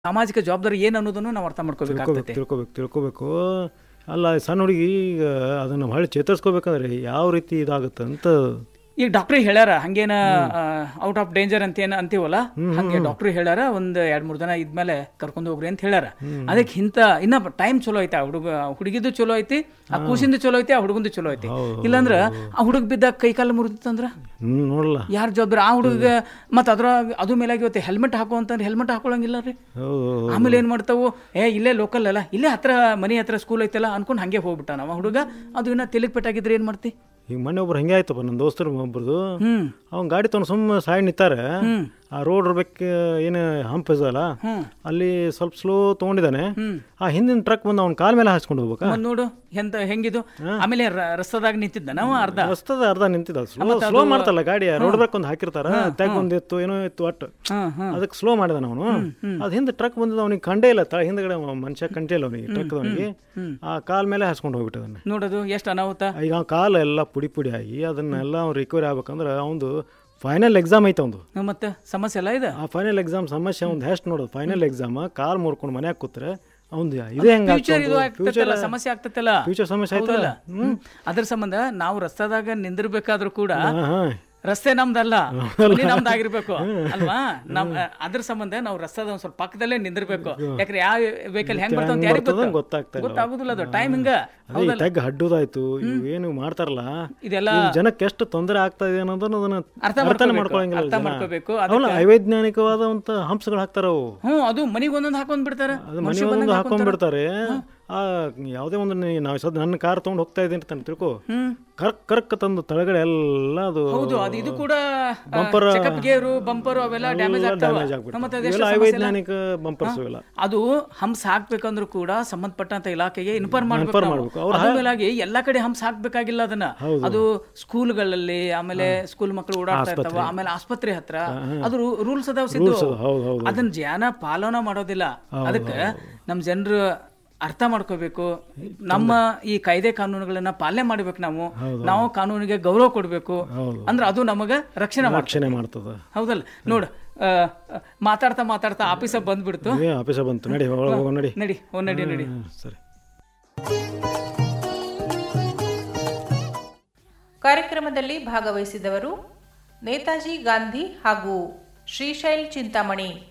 ಸಾಮಾಜಿಕ ಜವಾಬ್ದಾರಿ ಏನು ಅನ್ನೋದನ್ನು ನಾವು ಅರ್ಥ ತಿಳ್ಕೊಬೇಕು ಮಾಡ್ಕೋಬೇಕಾಗ್ತದೆ ತಿಳ್ಕೊಬೇಕು ತಿಳ್ಕೊಬೇಕು ಅಲ್ಲ ಸಣ್ಣ ಹುಡುಗಿ ಈಗ ಅದನ್ನು ಹೊಳ್ಳಿ ಚೇತರಿಸ್ಕೋಬೇಕಂದ್ರೆ ಯಾವ ರೀತಿ ಇದಾಗುತ್ತೆ ಅಂತ ಈಗ ಡಾಕ್ಟ್ರಿಗೆ ಹೇಳ್ಯಾರ ಹಂಗೇನ ಔಟ್ ಆಫ್ ಡೇಂಜರ್ ಅಂತ ಏನ ಅಂತೀವಲ್ಲ ಹಂಗೆ ಡಾಕ್ಟ್ರ್ ಹೇಳ್ಯಾರ ಒಂದ್ ಎರಡ್ ಮೂರ್ ದಿನ ಇದ್ಮೇಲೆ ಕರ್ಕೊಂಡು ಹೋಗ್ರಿ ಅಂತ ಹೇಳ್ಯಾರ ಅದಕ್ಕೆ ಇಂತ ಇನ್ನ ಟೈಮ್ ಚಲೋ ಐತೆ ಆ ಹುಡುಗ ಹುಡುಗಿದು ಚಲೋ ಐತಿ ಆ ಕೂಸಿಂದು ಚಲೋ ಐತಿ ಆ ಹುಡುಗಂದು ಚಲೋ ಐತಿ ಇಲ್ಲಾಂದ್ರ ಆ ಹುಡುಗ ಬಿದ್ದಾಗ ಕೈ ಕಾಲು ಮುರಿದಿತ್ತಂದ್ರ ಹ್ಞೂ ನೋಡಲ್ಲ ಯಾರ್ ಜವಾಬ್ದಾರಿ ಆ ಹುಡುಗ ಮತ್ತ ಅದ್ರ ಅದು ಮೇಲಾಗಿ ಇವತ್ತು ಹೆಲ್ಮೆಟ್ ಹಾಕೋ ಅಂತಂದ್ರೆ ಹೆಲ್ಮೆಟ್ ಹಾಕೊಳಂಗಿಲ್ಲ ರೀ ಹೌದು ಆಮೇಲೆ ಏನ್ ಮಾಡ್ತಾವು ಏ ಇಲ್ಲೇ ಲೋಕಲ್ ಅಲ್ಲ ಇಲ್ಲೇ ಹತ್ರ ಮನೆ ಹತ್ರ ಸ್ಕೂಲ್ ಐತಲ್ಲ ಅನ್ಕೊಂಡು ಹಂಗೆ ಹೋಗ್ಬಿಟ್ಟ ನಾವ ಹುಡುಗ ಅದು ಇನ್ನ ತೆಲಿಗ್ ಪೆಟ್ಟಾಗಿದ್ರೆ ಏನ್ ಮಾಡ್ತಿ ಈಗ ಮೊನ್ನೆ ಒಬ್ರು ಹಂಗೆ ಆಯ್ತಪ್ಪ ನನ್ನ ದೋಸ್ತರು ಒಬ್ರದು ಹ್ಮ್ ಅವ್ನ ಗಾಡಿ ತೊಗೊಂಡು ಸುಮ್ಮ ಸಾಯ್ ನಿಂತಾರೆ ಹ್ಮ್ ಆ ರೋಡ್ ಇರ್ಬೇಕು ಏನು ಹಂಪ್ ಇದಲ್ಲ ಹ್ಮ್ ಅಲ್ಲಿ ಸ್ವಲ್ಪ ಸ್ಲೋ ತೊಗೊಂಡಿದ್ದಾನೆ ಹ್ಮ್ ಆ ಹಿಂದಿನ ಟ್ರಕ್ ಬಂದು ಅವ್ನ ಕಾಲ್ ಮೇಲೆ ಹಾಸ್ಕೊಂಡು ಹೋಗ್ಬೇಕಾ ಮತ್ತ್ ನೋಡು ಎಂತ ಹೆಂಗಿದು ಆಮೇಲೆ ರ- ರಸ್ತಾದಾಗ ನಿಂತಿದ್ದ ನಾವು ಅರ್ಧ ರಸ್ತದ ಅರ್ಧ ನಿಂತಿದ್ದ ಸ್ಲೋ ಸ್ಲೋ ಮಾಡ್ತಲ್ಲ ಗಾಡಿ ರೋಡ್ ಬ್ರೇಕ್ ಒಂದು ಹಾಕಿರ್ತಾರ ಟ್ಯಾಗ್ ಒಂದು ಇತ್ತು ಏನೋ ಇತ್ತು ಒಟ್ಟು ಹ್ಮ್ ಹ್ಮ್ ಅದಕ್ಕೆ ಸ್ಲೋ ಮಾಡಿದ ಅವನು ಅದು ಹಿಂದೆ ಟ್ರಕ್ ಬಂದಿದ್ದು ಅವನಿಗೆ ಕಂಡೇ ಇಲ್ಲ ತ ಹಿಂದ್ಗಡೆ ಅವ ಮನುಷ್ಯ ಕಂಡೇ ಇಲ್ಲ ಅವನಿಗೆ ಟ್ರಕ್ ಅವನಿಗೆ ಆ ಕಾಲ್ ಮೇಲೆ ಹಾಸ್ಕೊಂಡು ಹೋಗ್ಬಿಟ್ಟದನ್ನ ನೋಡೋದು ಎಷ್ಟು ಅನಾಹುತ ಈಗ ಅವ್ನ ಕಾಲು ಎಲ್ಲ ಪುಡಿ ಪುಡಿ ಆಗಿ ಅದನ್ನೆಲ್ಲ ಅವ್ನು ರಿಕವರಿ ಆಗ್ಬೇಕಂದ್ರೆ ಅವನು ಫೈನಲ್ ಎಕ್ಸಾಮ್ ಐತೆ ಅವನು ನಾವ್ ಮತ್ತೆ ಸಮಸ್ಯೆ ಎಲ್ಲ ಇದೆ ಆ ಫೈನಲ್ ಎಕ್ಸಾಮ್ ಸಮಸ್ಯೆ ಅವ್ನು ಎಷ್ಟು ನೋಡೋದು ಫೈನಲ್ ಎಕ್ಸಾಮ್ ಕಾಲ್ ಮುರ್ಕೊಂಡು ಮನ್ಯಾಗ ಕೂತ್ರೆ ಅವ್ನು ಇದೇ ಹೆಂಗೆ ಫ್ಯೂಚರ್ ಇದು ಆಗ್ತೈತಲ್ಲ ಸಮಸ್ಯೆ ಆಗ್ತೈತಲ್ಲ ಫ್ಯೂಚರ್ ಸಮಸ್ಯೆ ಆಯ್ತಲ್ಲ ಹೌದಲ್ಲ ಹ್ಮ್. ಅದ್ರ ಸಂಬಂಧ ನಾವು ರಸ್ತಾದಾಗ ನಿಂದಿರ್ಬೇಕಾದ್ರೂ ಕೂಡ ಹಾಂ ಹಾಂ ರಸ್ತೆ ನಮ್ದಲ್ಲ ಮನೆ ನಮ್ದಾಗಿರ್ಬೇಕು ಅಲ್ವಾ ನಮ್ ಅದ್ರ ಸಂಬಂಧ ನಾವು ರಸ್ತಾದ ಒಂದ್ ಸ್ವಲ್ಪ ಪಕ್ಕದಲ್ಲೇ ನಿಂದಿರ್ಬೇಕು ಯಾಕಂದ್ರೆ ಯಾವ ವೆಹಿಕಲ್ ಹೆಂಗ್ ಬರ್ತಾವ ಅಂತ ಯಾರಿಗ್ ಬರ್ತದಂಗ್ ಗೊತ್ತು? ಗೊತ್ತಾಗ್ತಾ ಇಲ್ಲ. ಗೊತ್ತಾಗುದಿಲ್ಲ ಅದು ಟೈಮ್ ಹಿಂಗ ಅದೇ ಈ ತೆಗ್ ಹಡ್ಡುದಾಯ್ತು ಇವೇನು ಮಾಡ್ತಾರಲ್ಲ ಇದೆಲ್ಲ ಈ ಜನಕ್ಕೆ ಎಷ್ಟು ತೊಂದರೆ ಆಗ್ತಾ ಇದೆ ಅನ್ನೋದನ್ನ ಅದನ್ನ ಅರ್ಥ ಅರ್ಥನೇ ಮಾಡ್ಕೋಬೇಕು. ಮಾಡ್ಕೊಳಂಗಿಲ್ಲ ಅರ್ಥ ಜನ. ಮಾಡ್ಕೋಬೇಕು. ಅವಲ್ಲ ಅವೈಜ್ಞಾನಿಕವಾದಂತ ಹಂಸಗಳು ಹಾಕ್ತಾರ ಅವು ಹ್ಮ್ ಅದು ಮನಿಗ್ ಒಂದೊಂದ್ ಹಾಕೊಂಡ್ ಬಿಡ್ತಾರ ಅದು ಮನೆ ಒಂದು ಹಾಕೊಂಡ್ಬಿಡ್ತಾರೆ ಆ ಯಾವುದೇ ಒಂದು ನೀ- ನಾವು ಸದ್ ನನ್ನ ಕಾರ್ ತೊಗೊಂಡು ಹೋಗ್ತಾ ಇದ್ದೀನಿ ಅಂತ ತಿಳ್ಕೊ ಹ್ಮ್ ಕರ್ಕ್ ಕರ್ಕ್ ತಂದು ತಳಗಡೆ ಎಲ್ಲ ಅದು ಹೌದು ಅದು ಇದು ಕೂಡ Bumper- ಚೆಕಪ್ ಗೇರು ಬಂಪರ್ ಅವೆಲ್ಲ ಡ್ಯಾಮೇಜ್ ಆಗ್ತಾವ ಡ್ಯಾಮೇಜ್ ಮತ್ತೆ ಆಗ್ಬಿಡ್ತಾರೆ ಅದೆಷ್ಟು ಇವೆಲ್ಲ ಸಮಸ್ಯೆ ಇಲ್ಲ? ಅವೈಜ್ಞಾನಿಕ ಬಂಪರ್ಸ್ ಇವೆಲ್ಲ ಅದು ಹಂಸ ಹಾಕ್ಬೇಕಂದ್ರೂ ಕೂಡ ಸಂಬಂಧಪಟ್ಟಂತ ಇಲಾಖೆಗೆ ಇನ್ಫಾರ್ಮ್ ಮಾಡ್ಬೇಕು Inform ನಾವು. ಮಾಡ್ಬೇಕು. ಅವ್ರು ಅದ್ರ ಮೇಲಾಗಿ ಎಲ್ಲಾ ಕಡೆ ಹಂಸ ಹಾಕ್ಬೇಕಾಗಿಲ್ಲ ಅದನ್ನ ಅದು ಸ್ಕೂಲ್ಗಳಲ್ಲಿ ಆಮೇಲೆ ಸ್ಕೂಲ್ ಮಕ್ಕಳು ಓಡಾಡ್ತಾ ಇರ್ತಾವ ಆಮೇಲೆ ಆಸ್ಪತ್ರೆ ಹತ್ರ ಅದು ರೂಲ್ಸ್ ಅದಾವ ಸಿದ್ದು ಅದು ಹೌದು ಹೌದು ಅದನ್ನ ಜನ ಪಾಲನ ಮಾಡೋದಿಲ್ಲ ಅದಕ್ಕೆ ನಮ್ ಜನರು ಅರ್ಥ ಮಾಡ್ಕೋಬೇಕು ನಮ್ಮ ಈ ಕಾಯ್ದೆ ಕಾನೂನುಗಳನ್ನ ಪಾಲನೆ ಮಾಡ್ಬೇಕು ನಾವು ನಾವು ಕಾನೂನಿಗೆ ಗೌರವ ಕೊಡ್ಬೇಕು ಹೌದು. ಅಂದ್ರೆ ಅದು ನಮಗ ರಕ್ಷಣೆ ಮಾಡ್ತದೆ ರಕ್ಷಣೆ ಮಾಡ್ತದ ಹೌದಲ್ಲ ನೋಡು ಆ, ಆ, ಮಾತಾಡ್ತಾ ಮಾತಾಡ್ತಾ ಆಫೀಸ ಬಂದ್ಬಿಡ್ತು ಏ ಆಫೀಸ ಬಂತು ನಡಿ ಒಳಗೆ ಹೋಗೋಣ ನಡಿ ನಡಿ ಓ ನಡಿ ನಡಿ ಹ್ಮ್, ಸರಿ ಕಾರ್ಯಕ್ರಮದಲ್ಲಿ ಭಾಗವಹಿಸಿದವರು ನೇತಾಜಿ ಗಾಂಧಿ ಹಾಗೂ ಶ್ರೀಶೈಲ್ ಚಿಂತಾಮಣಿ